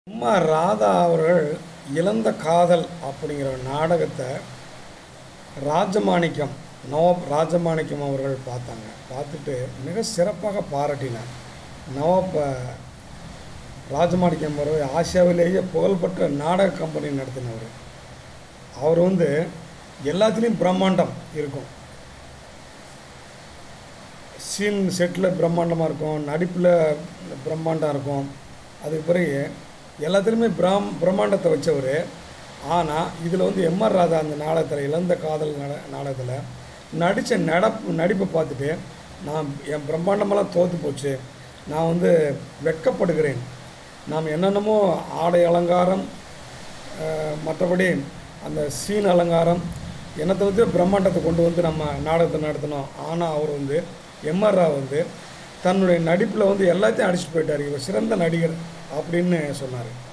அம்மா ராதா அவர்கள் இழந்த காதல் அப்படிங்கிற நாடகத்தை ராஜமாணிக்கம் நவாப் ராஜமாணிக்கம் அவர்கள் பார்த்தாங்க பார்த்துட்டு மிக சிறப்பாக பாராட்டினார் நவாப் அஹ், ராஜமாணிக்கம் அவர்கள் ஆசியாவிலேயே புகழ்பெற்ற நாடக கம்பெனி நடத்தினவர் அவர் வந்து எல்லாத்துலேயும் பிரம்மாண்டம் இருக்கும் சீன் செட்டில் பிரம்மாண்டமாக இருக்கும் நடிப்பில் பிரம்மாண்டம் இருக்கும் அதுக்கு பிறகு எல்லாத்துலேயுமே பிரம் பிரம்மாண்டத்தை வச்சவர் ஆனால் இதில் வந்து எம்ஆர் ராதா அந்த நாடகத்தில் இழந்த காதல் நட நாடகத்தில் நடித்த நடப்பு நடிப்பை பார்த்துட்டு நான் என் பிரம்மாண்டமெல்லாம் தோற்று போச்சு நான் வந்து வெட்கப்படுகிறேன் நாம் என்னென்னமோ ஆடை அலங்காரம் அஹ், மற்றபடி அந்த சீன் அலங்காரம் என்னத்தை வந்து பிரம்மாண்டத்தை கொண்டு வந்து நம்ம நாடகத்தை நடத்தினோம் ஆனால் அவர் வந்து எம்ஆர் ராவ் வந்து தன்னுடைய நடிப்பில் வந்து எல்லாத்தையும் அடிச்சுட்டு போயிட்டார் இவர் சிறந்த நடிகர் அப்படின்னு சொன்னார்